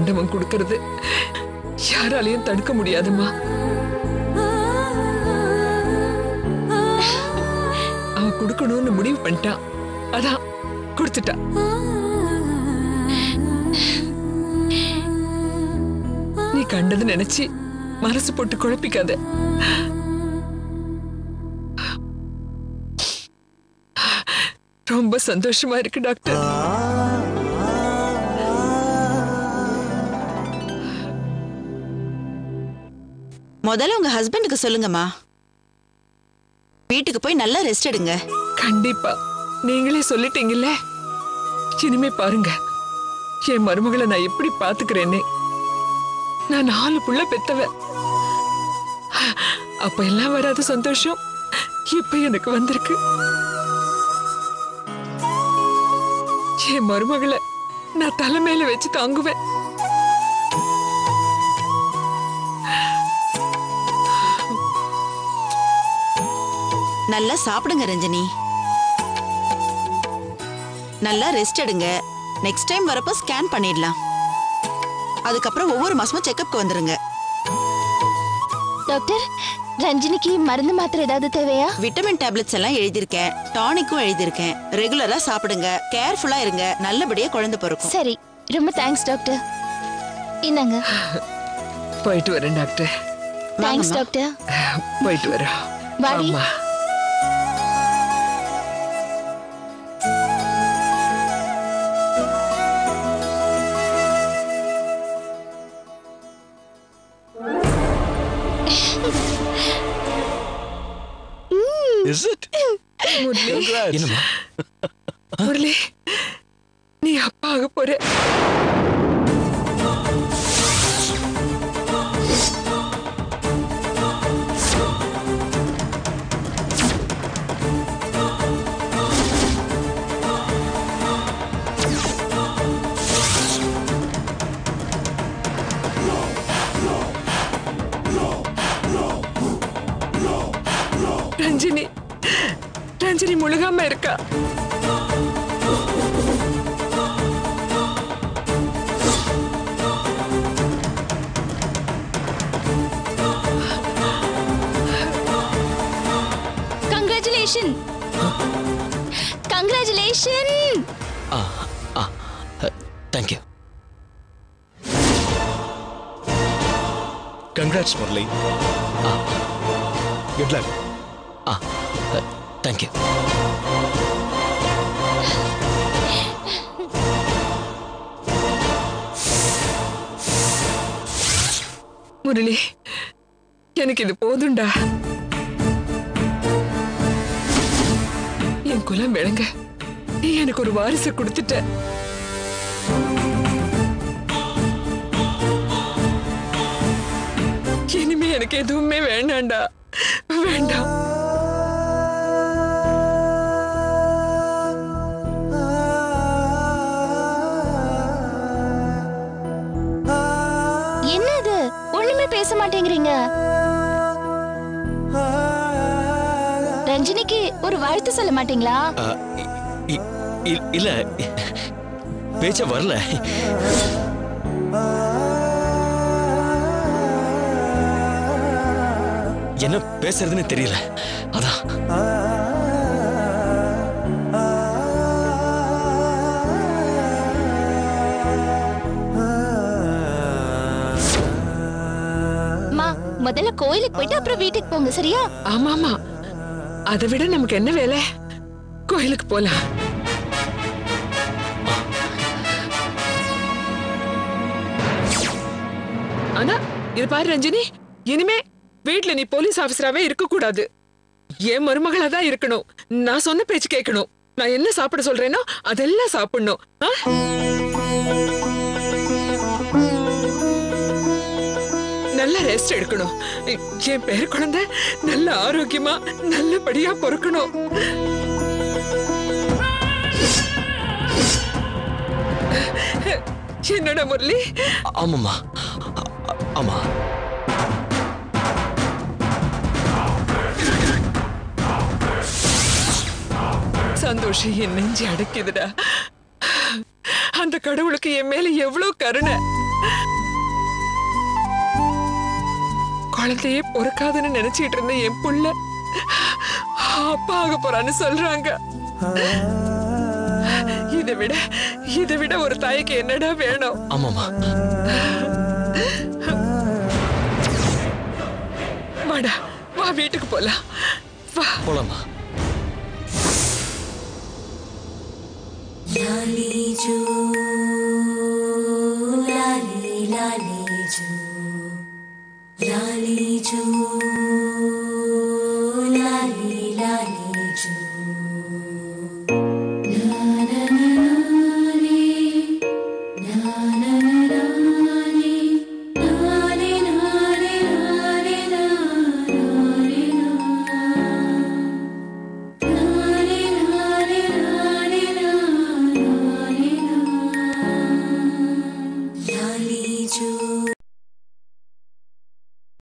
ஆண்டவன் கொடுக்கறது யாராலையும் தடுக்க முடியாதும்மா அவன் கொடுக்கணும்னு முடிவு பண்ணிட்டான் அதான் கொடுத்துட்டான் நீ கண்டது நினைச்சு மனசு போட்டு குழப்பிக்காத ரொம்ப சந்தோஷமா இருக்கு டாக்டர் முதல்ல உங்க ஹஸ்பண்டுக்கு சொல்லுங்கம்மா வீட்டுக்கு போய் நல்லா ரெஸ்ட் எடுங்க கண்டிப்பா நீங்களே சொல்லிட்டீங்கல்ல இனிமே பாருங்க என் மருமகளை நான் எப்படி பாத்துக்கிறேன்னு நான் நாலு புள்ள பெத்தவ அப்ப எல்லாம் வராத சந்தோஷம் இப்ப எனக்கு வந்திருக்கு என் மருமகளை நான் தலைமையில வச்சு தாங்குவேன் நல்லா சாப்பிடுங்க ரஞ்சனி நல்லா ரெஸ்ட் எடுங்க நெக்ஸ்ட் டைம் வரப்போ ஸ்கேன் பண்ணிடலாம் அதுக்கப்புறம் ஒவ்வொரு மாசமும் செக்கப்க்கு வந்துருங்க டாக்டர் ரஞ்சினிக்கு மருந்து மாத்திரை ஏதாவது தேவையா விட்டமின் டேப்லெட்ஸ் எல்லாம் எழுதியிருக்கேன் டானிக்கும் எழுதியிருக்கேன் ரெகுலரா சாப்பிடுங்க கேர்ஃபுல்லா இருங்க நல்லபடியா குழந்தை பிறக்கும் சரி ரொம்ப தேங்க்ஸ் டாக்டர் இந்தாங்க போயிட்டு வரேன் டாக்டர் தேங்க்ஸ் வாங்கம்மா. டாக்டர் போயிட்டு வரேன் வாடி. ஆமா இஸ் இட் முரளி என்னம்மா முரளி நீ அப்பா ஆக போற ரஞ்சினி ரஞ்சினி முழுகாம இருக்கா கங்க்ராச்சுலேஷன் கங்க்ராச்சுலேஷன் ஆ ஆ thank you congrats Murali good luck ஆ தேங்க்யூ முரளி எனக்கு இது போதும்டா என் குலம் விளங்க நீ எனக்கு ஒரு வாரிசு கொடுத்துட்ட இனிமே எனக்கு எதுவுமே வேண்டாம்டா வேண்டாம் என்னது ஒண்ணுமே பேச மாட்டேங்கிறீங்க ரஞ்சினிக்கு ஒரு வாழ்த்து சொல்ல மாட்டீங்களா ஆ, இ- இ- இ- இல்ல பேச்ச வரல என்ன பேசுறதுன்னு தெரியல அதான் அம்மா முதல்ல கோயிலுக்கு போயிட்டு அப்புறம் வீட்டுக்கு போங்க சரியா ஆமா ஆமா அதை விட நமக்கு என்ன வேலை கோயிலுக்கு போலாம் ஆனா இது பாரு ரஞ்சினி இனிமே வீட்ல நீ போலீஸ் ஆபீசராவே இருக்க கூடாது என் மருமகளா தான் இருக்கணும் நான் சொன்ன பேச்சு கேட்கணும் நான் என்ன சாப்பிட சொல்றேனோ அதெல்லாம் சாப்பிடணும் ஆ? நல்ல ரெஸ்ட் எடுக்கணும் என் பேர் குழந்தை நல்ல ஆரோக்கியமா நல்லபடியா பொறுக்கணும் என்னடா முரளி ஆமாம்மா ஆ- ஆ- ஆமா சந்தோஷம் என் நெஞ்சு அடக்குதுடா அந்த கடவுளுக்கு என் மேல எவ்வளவு கருணை குழந்தையே பொறுக்காதுன்னு நினைச்சிட்டு இருந்த என் புள்ள அப்பா ஆக போறான்னு சொல்றாங்க இதை விட இதை விட ஒரு தாய்க்கு என்னடா வேணும் ஆமாமா வாடா வா வீட்டுக்கு போலாம் வா போலாமா Lali Ju, Lali Lali Ju.